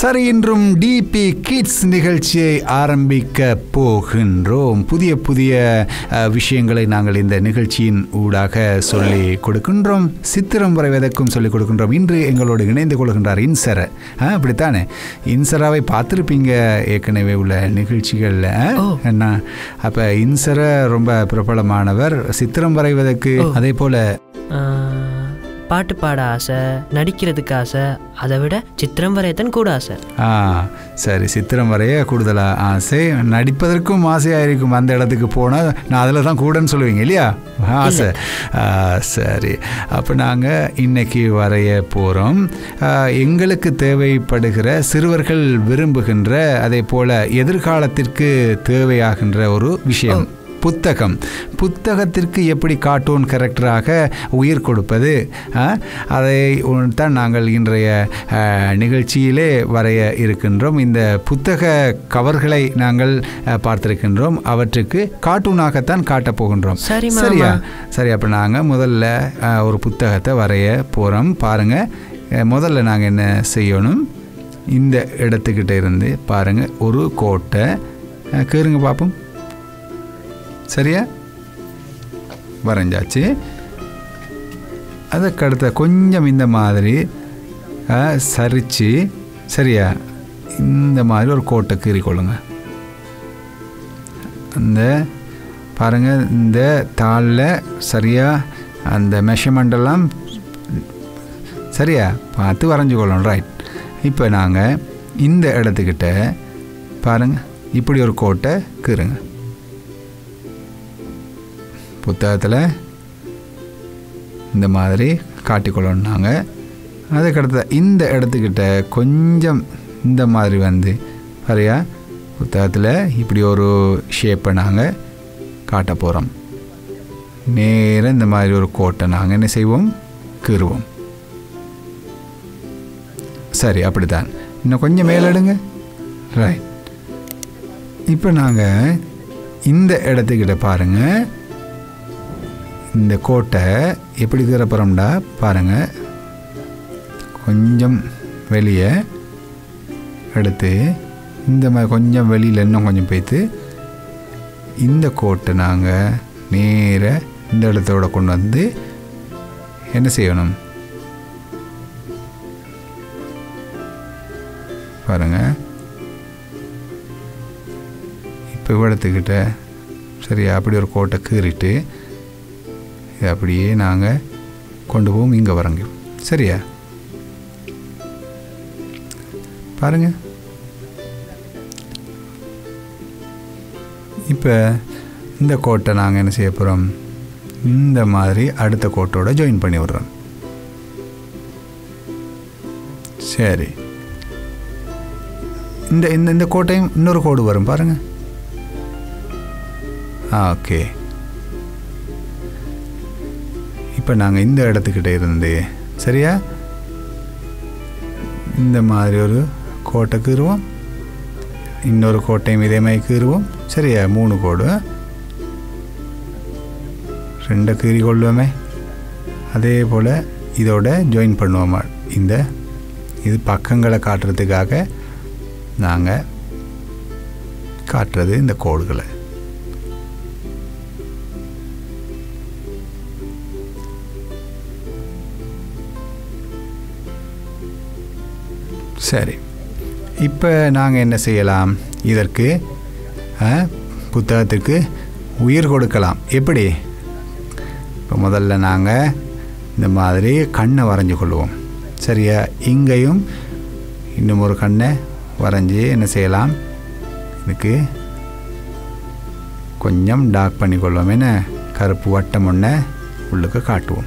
சரி இன்றும் DP kids நிகழ்ச்சியை ஆரம்பிக்க போகின்றோம் புதிய புதிய அஹ், விஷயங்களை நாங்கள் இந்த நிகழ்ச்சியின் ஊடாக சொல்லி கொடுக்கின்றோம் சித்திரம் வரைவதற்கும் சொல்லிக் கொடுக்கின்றோம் இன்று எங்களோடு இணைந்து கொள்கின்றார் இன்சர ஆ, அப்படித்தானே இன்சராவை பார்த்துருப்பீங்க ஏற்கனவே உள்ள நிகழ்ச்சிகளில் என்ன அப்போ இன்சர ரொம்ப பிரபலமானவர் சித்திரம் வரைவதற்கு அதே போல ஆஹ், பாட்டு பாட ஆசை நடிக்கிறதுக்கு ஆசை அதை விட சித்திரம் வரையத்தான் கூட ஆசை ஆ சரி சித்திரம் வரைய கூடுதலாக ஆசை நடிப்பதற்கும் ஆசையாக இருக்கும் அந்த இடத்துக்கு போனால் நான் அதில் தான் கூடன்னு சொல்லுவீங்க இல்லையா ஆசை ஆ, சரி அப்போ நாங்கள் இன்னைக்கு வரைய போகிறோம் எங்களுக்கு தேவைப்படுகிற சிறுவர்கள் விரும்புகின்ற அதே போல் எதிர்காலத்திற்கு தேவையாகின்ற ஒரு விஷயம் புத்தகம் புத்தகத்திற்கு எப்படி கார்ட்டூன் கேரக்டராக உயிர் கொடுப்பது ஆ, அதை உன் தான் நாங்கள் இன்றைய ஆ, நிகழ்ச்சியிலே வரைய இருக்கின்றோம் இந்த புத்தக கவர்களை நாங்கள் ஆ, பார்த்திருக்கின்றோம் அவற்றுக்கு கார்ட்டூனாகத்தான் காட்டப் போகின்றோம் சரி, மாமா. சரியா சரி அப்போ நாங்கள் முதல்ல ஆ, ஒரு புத்தகத்தை வரைய போகிறோம் பாருங்கள் முதல்ல நாங்கள் என்ன செய்யணும் இந்த இடத்துக்கிட்ட இருந்து பாருங்கள் ஒரு கோட்டை ஆ, கீறுங்க பார்ப்போம் சரியா வரைஞ்சாச்சு அதுக்கு அடுத்த கொஞ்சம் இந்த மாதிரி ஆ, சரிச்சு சரியா இந்த மாதிரி ஒரு கோட்டை கீறிக்கொள்ளுங்க அந்த பாருங்கள் இந்த தாளில் சரியாக அந்த மெஷர்மெண்ட் எல்லாம் சரியா பார்த்து வரைஞ்சு கொள்ளணும் ரைட் இப்போ நாங்கள் இந்த இடத்துக்கிட்ட பாருங்கள் இப்படி ஒரு கோட்டை கீறுங்க புத்தகத்தில் இந்த மாதிரி காட்டிக்கொள்ளணும் நாங்கள் அதுக்கடுத்த இந்த இடத்துக்கிட்ட கொஞ்சம் இந்த மாதிரி வந்து சரியா புத்தகத்தில் இப்படி ஒரு ஷேப்பை நாங்கள் காட்ட போகிறோம் நேராக இந்த மாதிரி ஒரு கோட்டை நாங்கள் என்ன செய்வோம் கீறுவோம் சரி அப்படித்தான் இன்னும் கொஞ்சம் மேலெடுங்க ரைட் இப்போ நாங்கள் இந்த இடத்துக்கிட்ட பாருங்கள் இந்த கோட்டை எப்படி கீறப்புறம்டா பாருங்கள் கொஞ்சம் வெளியே எடுத்து இந்த மாதிரி கொஞ்சம் வெளியில் இன்னும் கொஞ்சம் போய்த்து இந்த கோட்டை நாங்கள் நேர இந்த இடத்தோட கொண்டு வந்து என்ன செய்யணும் பாருங்கள் இப்போ இவ்வளத்துக்கிட்ட சரியா அப்படி ஒரு கோட்டை கீறிட்டு இதை அப்படியே நாங்கள் கொண்டு போவோம் இங்கே வரங்க சரியா பாருங்க இப்போ இந்த கோட்டை நாங்கள் என்ன செய்ய போகிறோம் இந்த மாதிரி அடுத்த கோட்டோட ஜாயின் பண்ணி விடுறோம் சரி இந்த இந்த இந்த கோட்டையும் இன்னொரு கோடு வரும் பாருங்க ஆ ஓகே இப்போ நாங்கள் இந்த இடத்துக்கிட்ட இருந்து சரியா இந்த மாதிரி ஒரு கோட்டை கீறுவோம் இன்னொரு கோட்டையும் இதே மாதிரி கீறுவோம் சரியா மூணு கோடு ரெண்டை கீறி கொள்வோமே அதே போல் இதோட ஜாயின் பண்ணுவோமா இந்த இது பக்கங்களை காட்டுறதுக்காக நாங்கள் காட்டுறது இந்த கோடுகளை சரி இப்போ நாங்கள் என்ன செய்யலாம் இதற்கு ஆ, புத்தகத்துக்கு உயிர் கொடுக்கலாம் எப்படி இப்போ முதல்ல நாங்கள் இந்த மாதிரி கண்ணை வரைஞ்சு கொள்வோம் சரியா இங்கேயும் இன்னும் ஒரு கண்ணை வரைஞ்சி என்ன செய்யலாம் இதுக்கு கொஞ்சம் டார்க் பண்ணி கொள்வோம் என்ன கருப்பு வட்டம் ஒன்றை உள்ளுக்கு காட்டுவோம்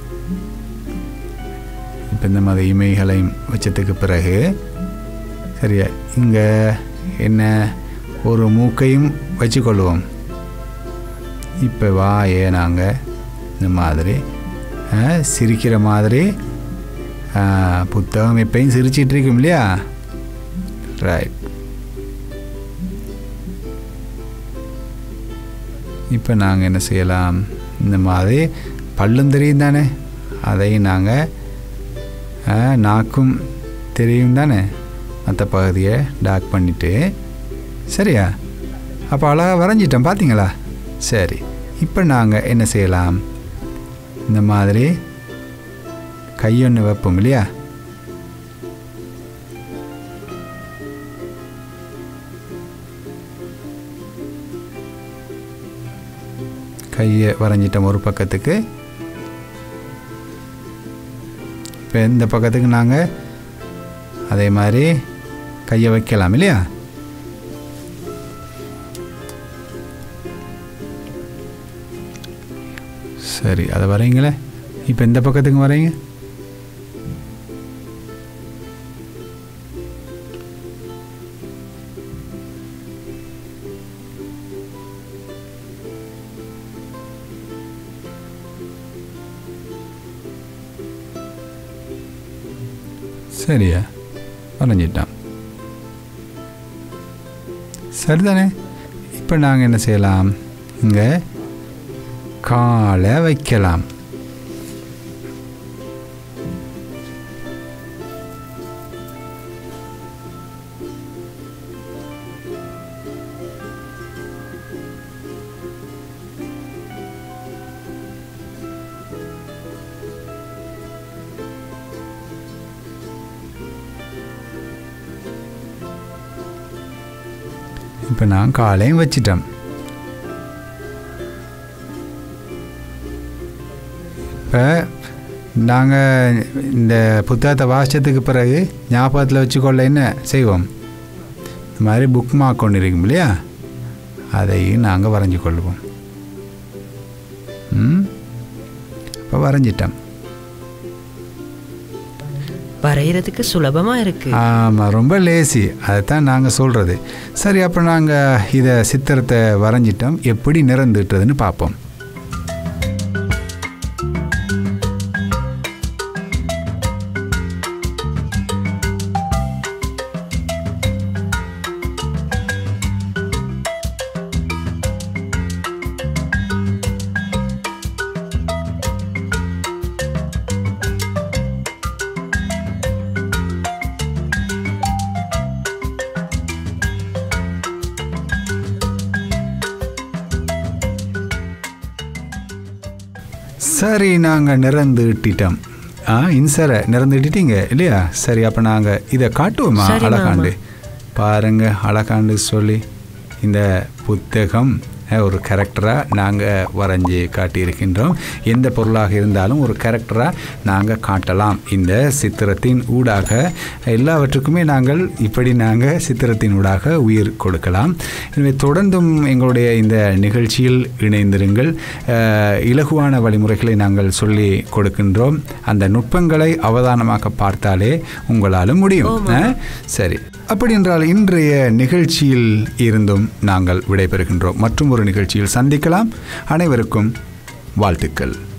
இப்போ இந்த மாதிரி இமைகளையும் வச்சதுக்கு பிறகு சரியா இங்கே என்ன ஒரு மூக்கையும் வச்சுக்கொள்வோம் இப்போ வாயே நாங்கள் இந்த மாதிரி ஆ, சிரிக்கிற மாதிரி ஆ, புத்தகம் எப்பயும் சிரிச்சிட்டு இருக்கும் இல்லையா ரைட் இப்போ நாங்கள் என்ன செய்யலாம் இந்த மாதிரி பல்லும் தெரியும் தானே அதையும் நாங்கள் நாக்கும் தெரியும் தானே மற்ற பகுதியை டார்க் பண்ணிவிட்டு சரியா அப்போ அழகாக வரைஞ்சிட்டோம் பார்த்தீங்களா சரி இப்போ நாங்கள் என்ன செய்யலாம் இந்த மாதிரி கையொன்று வைப்போம் இல்லையா கையை வரைஞ்சிட்டோம் ஒரு பக்கத்துக்கு இப்போ இந்த பக்கத்துக்கு நாங்கள் அதே மாதிரி கையை வைக்கலாம் இல்லையா சரி அதை வரைங்களே இப்போ இந்த பக்கத்துக்கு வரைங்க சரியா வரைஞ்சிட்டான் சரிதானே இப்போ நாங்கள் என்ன செய்யலாம் இங்கே காலை வைக்கலாம் இப்போ நான் காலையும் வச்சிட்டேன் இப்போ நாங்கள் இந்த புத்தகத்தை வாசித்ததுக்கு பிறகு ஞாபகத்தில் வச்சுக்கொள்ள என்ன செய்வோம் இந்த மாதிரி புக் மார்க் ஒன்று இருக்கும் இல்லையா அதையும் நாங்கள் வரைஞ்சி கொள்வோம் ம் இப்போ வரைஞ்சிட்டோம் வரைகிறதுக்கு சுலபமாக இருக்கு ஆமாம் ரொம்ப லேசி அதைத்தான் நாங்கள் சொல்கிறது சரி அப்போ நாங்கள் இதை சித்திரத்தை வரைஞ்சிட்டோம் எப்படி நிறந்துட்டுறதுன்னு பார்ப்போம் சரி நாங்கள் நிறந்து இட்டிட்டோம் ஆ இன்சரை நிறந்து இட்டிட்டீங்க இல்லையா சரி அப்போ நாங்கள் இதை காட்டுவோமா சரி, மாமா. அழகாண்டு பாருங்க அழகாண்டு சொல்லி இந்த புத்தகம் அஹ், ஒரு கேரக்டராக நாங்கள் வரைஞ்சி காட்டியிருக்கின்றோம் எந்த பொருளாக இருந்தாலும் ஒரு கேரக்டராக நாங்கள் காட்டலாம் இந்த சித்திரத்தின் ஊடாக எல்லாவற்றுக்குமே நாங்கள் இப்படி நாங்கள் சித்திரத்தின் ஊடாக உயிர் கொடுக்கலாம் எனவே தொடர்ந்தும் எங்களுடைய இந்த நிகழ்ச்சியில் இணைந்திருங்கள் அஹ், இலகுவான வழிமுறைகளை நாங்கள் சொல்லி கொடுக்கின்றோம் அந்த நுட்பங்களை அவதானமாக பார்த்தாலே உங்களால் முடியும் அஹ்? சரி அப்படி என்றால் இன்றைய நிகழ்ச்சியில் இருந்தும் நாங்கள் விடைபெறுகின்றோம் மற்றும் ஒரு நிகழ்ச்சியில் சந்திக்கலாம் அனைவருக்கும் வாழ்த்துக்கள்